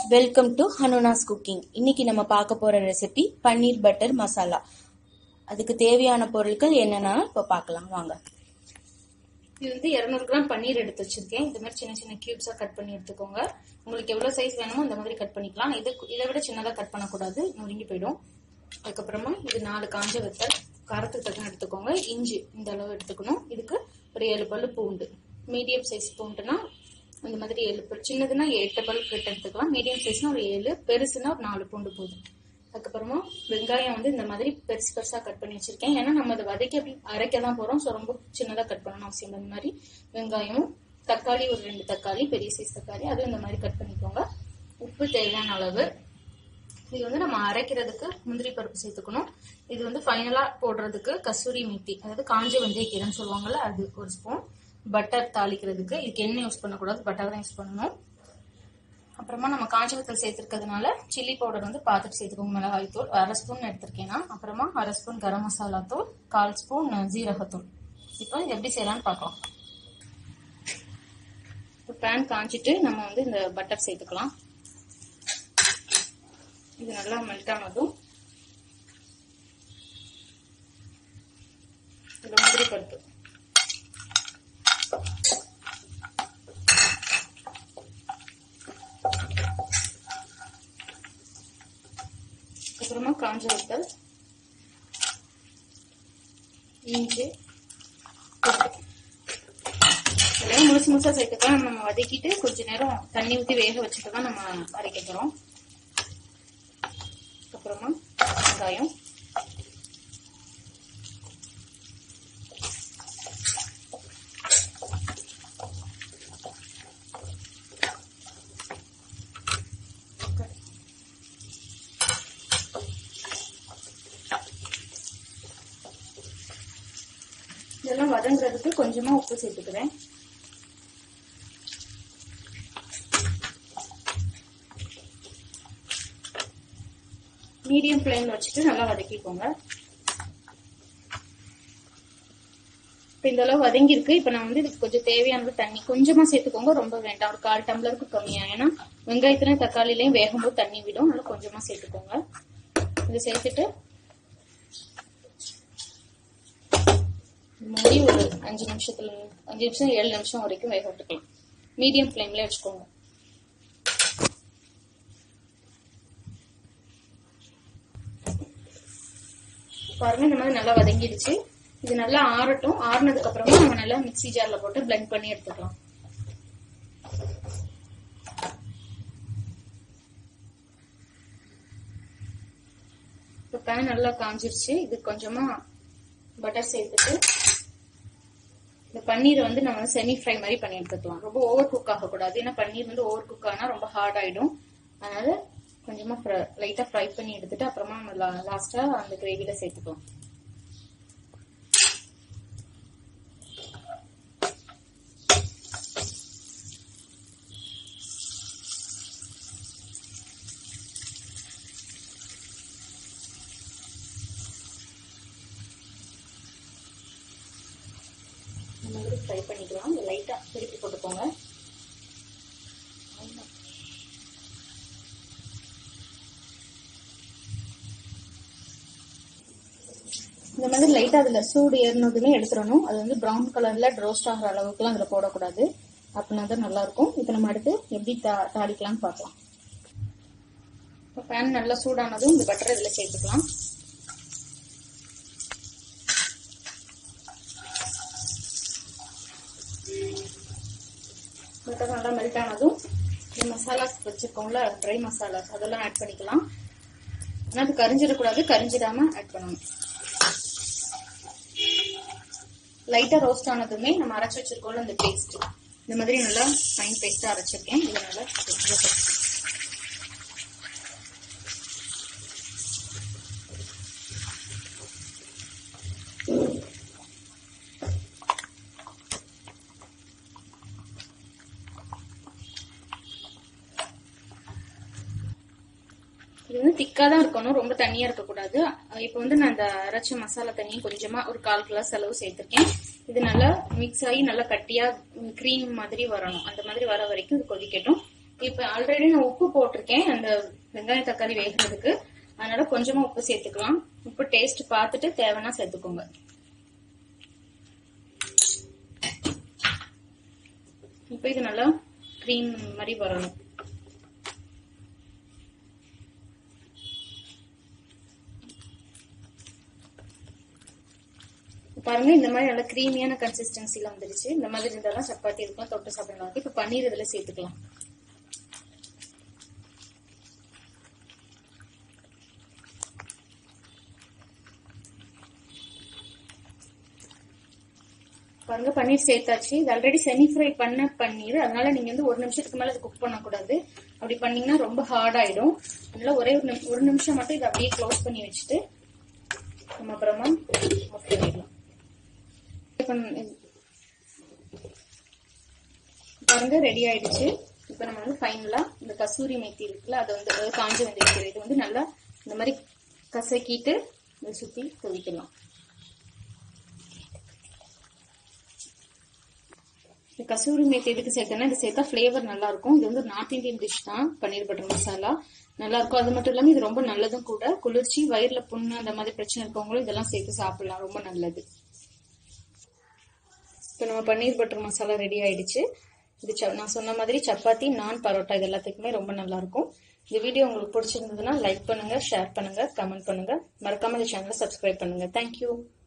Welcome to ஹனுனாஸ் cooking இன்னைக்கு நம்ம பார்க்க போற ரெசிபி பன்னீர் பட்டர் மசாலா அதுக்கு தேவையான பொருட்கள் என்னென்னா இப்போ பார்க்கலாம் வாங்க இது வந்து 200 கிராம் பன்னீர் எடுத்து வச்சிருக்கேன் இந்த மாதிரி சின்ன சின்ன கியூப்ஸா கட் பண்ணி எடுத்துக்கோங்க உங்களுக்கு எவ்வளவு சைஸ் வேணுமோ அந்த மாதிரி கட் பண்ணிக்கலாம் இது இதை விட சின்னதா கட் பண்ணக்கூடாது நொறுங்கி போயிடும் அதுக்கப்புறமா இது நாலு காஞ்ச வெத்தல் காரத்துக்கு தக்கன எடுத்துக்கோங்க இஞ்சி இந்த அளவு எடுத்துக்கணும் இதுக்கு ஒரு ஏழு பல்லு பூண்டு மீடியம் சைஸ் பூண்டுனா அந்த மாதிரி ஏழு பல் சின்னதுன்னா எட்டு பல் கிட்ட எடுத்துக்கலாம் மீடியம் சைஸ்னா ஒரு ஏழு பெருசுனா ஒரு நாலு பூண்டு போதும் அதுக்கப்புறமா வெங்காயம் வந்து இந்த மாதிரி பெருசு பெருசா கட் பண்ணி வச்சிருக்கேன் ஏன்னா நம்ம அதை வதக்கி அப்படி அரைக்க தான் போறோம் ஸோ ரொம்ப சின்னதா கட் பண்ணணும் அவசியம் இல்லை. இந்த மாதிரி வெங்காயமும் தக்காளி ஒரு ரெண்டு தக்காளி பெரிய சைஸ் தக்காளி அதுவும் இந்த மாதிரி கட் பண்ணிக்கோங்க உப்பு தேவையான அளவு இது வந்து நம்ம அரைக்கிறதுக்கு முந்திரி பருப்பு சேர்த்துக்கணும் இது வந்து ஃபைனலா போடுறதுக்கு கசூரி மீத்தி அதாவது காஞ்ச வெந்தயக்கீரைன்னு சொல்லுவாங்கல்ல அது ஒரு ஸ்பூன் பட்டர் தாளிக்கிறதுக்கு இதுக்கு எண்ணெய் யூஸ் பண்ணக்கூடாது பட்டர் தான் யூஸ் பண்ணணும் அப்புறமா நம்ம காஞ்ச வத்தல் சேர்த்துருக்கிறதுனால சில்லி பவுடர் வந்து பார்த்துட்டு சேர்த்துக்கோங்க மிளகாய் தூள் அரை ஸ்பூன் எடுத்திருக்கேன் நான் அப்புறமா அரை ஸ்பூன் கரம் மசாலா தூள் கால் ஸ்பூன் ஜீரகத்தூள் இப்போ இது எப்படி செய்யலாம்னு பார்க்கலாம் இப்போ பேன் காஞ்சிட்டு நம்ம வந்து இந்த பட்டர் சேர்த்துக்கலாம் இது நல்லா மெல்ட் ஆனதும் இது முந்திரி பருப்பு அப்புறமா காஞ்ச வத்தல் இஞ்சி இதெல்லாம் முழுசு முழுசா சேர்த்துக்கலாம் நம்ம வதக்கிட்டு கொஞ்ச நேரம் தண்ணி ஊற்றி வேக வச்சுட்டு தான் நம்ம அரைக்க போறோம் அப்புறமா வெங்காயம் இதெல்லாம் வதங்குறதுக்கு கொஞ்சமா உப்பு சேர்த்துக்கிறேன் மீடியம் ஃப்ளேம்ல வச்சுட்டு நல்லா வதக்கிக்கோங்க இப்போ இந்த அளவு வதங்கியிருக்கு இப்போ நான் வந்து இதுக்கு கொஞ்சம் தேவையான தண்ணி கொஞ்சமா சேர்த்துக்கோங்க ரொம்ப வேண்டாம் ஒரு கால் டம்ளருக்கு கம்மியா ஏன்னா வெங்காயத்துலையும் தக்காளிலையும் வேகும்போது தண்ணி விடும் அதனால கொஞ்சமா சேர்த்துக்கோங்க இதை சேர்த்துட்டு மூடி ஒரு அஞ்சு நிமிஷத்துல அஞ்சு நிமிஷம் ஏழு நிமிஷம் வரைக்கும் வேக விட்டுக்கலாம் மீடியம் ஃப்ளேம்ல வச்சுக்கோங்க பாருங்க இந்த மாதிரி நல்லா வதங்கிடுச்சு இது நல்லா ஆறட்டும் ஆறுனதுக்கு அப்புறமா நம்ம நல்லா மிக்ஸி ஜார்ல போட்டு பிளெண்ட் பண்ணி எடுத்துக்கலாம் இப்போ பேன் நல்லா காஞ்சிருச்சு இது கொஞ்சமா பட்டர் சேர்த்துட்டு இந்த பன்னீரை வந்து நம்ம செமி ஃப்ரை மாதிரி பண்ணி எடுத்துக்கலாம் ரொம்ப ஓவர் குக் ஆகக்கூடாது ஏன்னா பன்னீர் வந்து ஓவர் குக் ஆனா ரொம்ப ஹார்ட் ஆயிடும் அதனால கொஞ்சமா லைட்டா ஃப்ரை பண்ணி எடுத்துட்டு அப்புறமா நம்ம லாஸ்டா அந்த கிரேவில சேர்த்துக்கலாம் இந்த மாதிரி ஃப்ரை பண்ணிக்கலாம் லைட்டாக திருப்பி போட்டுக்கோங்க இந்த மாதிரி லைட்டாக அதில் சூடு ஏறினதுமே எடுத்துடணும் அது வந்து ப்ரௌன் கலரில் ரோஸ்ட் ஆகிற அளவுக்குலாம் அதில் போடக்கூடாது அப்படின்னா தான் நல்லாயிருக்கும் இப்போ நம்ம அடுத்து எப்படி தா தாளிக்கலாம்னு பார்க்கலாம் இப்போ பேன் நல்லா சூடானதும் இந்த பட்டரை இதில் சேர்த்துக்கலாம் பட்டர் நல்லா மெல்ட் ஆனதும் இந்த மசாலாஸ் வச்சிருக்கோம்ல ட்ரை மசாலாஸ் அதெல்லாம் ஆட் பண்ணிக்கலாம் ஆனால் அது கரிஞ்சிடக்கூடாது கரிஞ்சிடாம ஆட் பண்ணணும் லைட்டா ரோஸ்ட் ஆனதுமே நம்ம அரைச்சு வச்சிருக்கோம்ல இந்த பேஸ்ட் இந்த மாதிரி நல்லா ஃபைன் பேஸ்டா அரைச்சிருக்கேன் இதை நல்லா இது வந்து திக்கா தான் இருக்கணும் ரொம்ப தண்ணியா இருக்கக்கூடாது இப்போ வந்து நான் அந்த அரைச்ச மசாலா தண்ணியும் கொஞ்சமா ஒரு கால் கிளாஸ் அளவு சேர்த்திருக்கேன் இது நல்லா மிக்ஸ் ஆகி நல்லா கட்டியா க்ரீம் மாதிரி வரணும் அந்த மாதிரி வர வரைக்கும் இது கொதிக்கட்டும் இப்ப ஆல்ரெடி நான் உப்பு போட்டிருக்கேன் அந்த வெங்காயம் தக்காளி வேகிறதுக்கு அதனால கொஞ்சமா உப்பு சேர்த்துக்கலாம் உப்பு டேஸ்ட் பார்த்துட்டு தேவைன்னா சேர்த்துக்கோங்க இப்ப இது நல்லா க்ரீம் மாதிரி வரணும் பாருங்க இந்த மாதிரி நல்ல கிரீமியான கன்சிஸ்டன்சில வந்துருச்சு இந்த மாதிரி இருந்தாலும் சப்பாத்தி இருக்கும் தொட்டு சாப்பிடலாம் இப்ப பன்னீர் இதுல சேர்த்துக்கலாம் பாருங்க பன்னீர் சேர்த்தாச்சு இது ஆல்ரெடி செமி ஃப்ரை பண்ண பன்னீர் அதனால நீங்க வந்து ஒரு நிமிஷத்துக்கு மேல அது குக் பண்ணக்கூடாது அப்படி பண்ணீங்கன்னா ரொம்ப ஹார்ட் ஆயிடும் அதனால ஒரே ஒரு நிமி- ஒரு நிமிஷம் மட்டும் இதை அப்படியே க்ளோஸ் பண்ணி வச்சுட்டு நம்ம அப்புறமா ஆஃப் பண்ணிடலாம் இப்ப ந- பாருங்க ரெடி ஆயிடுச்சு இப்போ நம்ம வந்து ஃபைனலா இந்த கசூரி மெத்தி இருக்குல்ல அதை வந்து அதாவது காஞ்ச வெந்தயம் இது வந்து நல்லா இந்த மாதிரி கசக்கிட்டு இதை சுத்தி துவிக்கலாம் இந்த கசூரி மேத்தி எதுக்கு சேர்க்கறேன்னா இது சேர்த்தா ஃபிளேவர் நல்லா இருக்கும் இது வந்து நார்த் இந்தியன் டிஷ் தான் பன்னீர் பட்டர் மசாலா நல்லா இருக்கும் அது மட்டும் இல்லாம இது ரொம்ப நல்லதும் கூட குளிர்ச்சி வயிறுல புண்ணு அந்த மாதிரி பிரச்சனை இருக்கவங்களும் இதெல்லாம் சேர்த்து சாப்பிடலாம் ரொம்ப நல்லது இப்போ நம்ம பன்னீர் பட்டர் மசாலா ரெடி ஆயிடுச்சு இது ச- நான் சொன்ன மாதிரி சப்பாத்தி நான் பரோட்டா இது எல்லாத்துக்குமே ரொம்ப நல்லா இருக்கும் இந்த வீடியோ உங்களுக்கு பிடிச்சிருந்ததுன்னா லைக் பண்ணுங்க ஷேர் பண்ணுங்க கமெண்ட் பண்ணுங்க மறக்காம இந்த சேனலை சப்ஸ்கிரைப் பண்ணுங்க தேங்க்யூ